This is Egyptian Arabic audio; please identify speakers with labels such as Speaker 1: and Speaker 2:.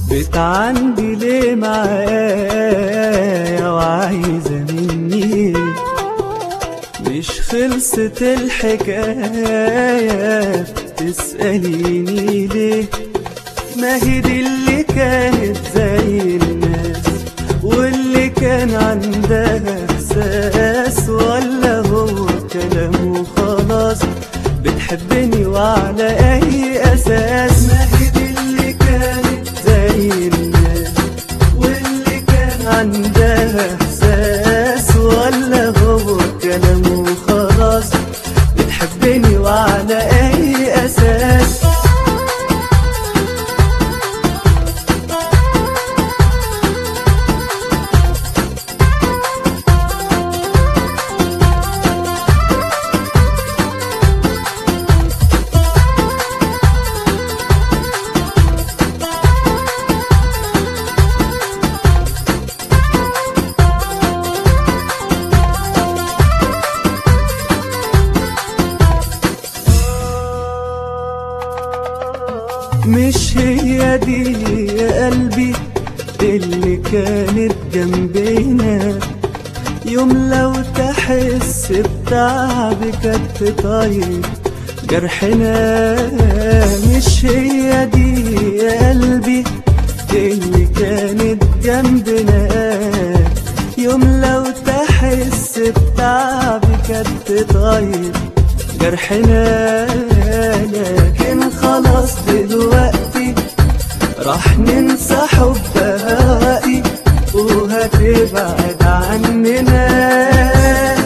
Speaker 1: بتعندي ليه معايا وعايزة مني مش خلصت الحكاية تسأليني ليه ما هي دي اللي كانت زي الناس واللي كان عندها احساس ولا هو كلام وخلاص بتحبني وعلى اي اساس ما هي دي اللي كانت زي الناس واللي كان عندها احساس ولا هو كلام وخلاص بتحبني وعلى اي اساس مش هي دي يا قلبي اللي كانت جنبينا يوم لو تحس بتعب كانت طيب جرحنا مش هي دي يا قلبي اللي كانت جنبنا يوم لو تحس بتعب كانت طيب جرحنا لكن خلاص دلوقتي راح ننسى حبها وهتبعد عننا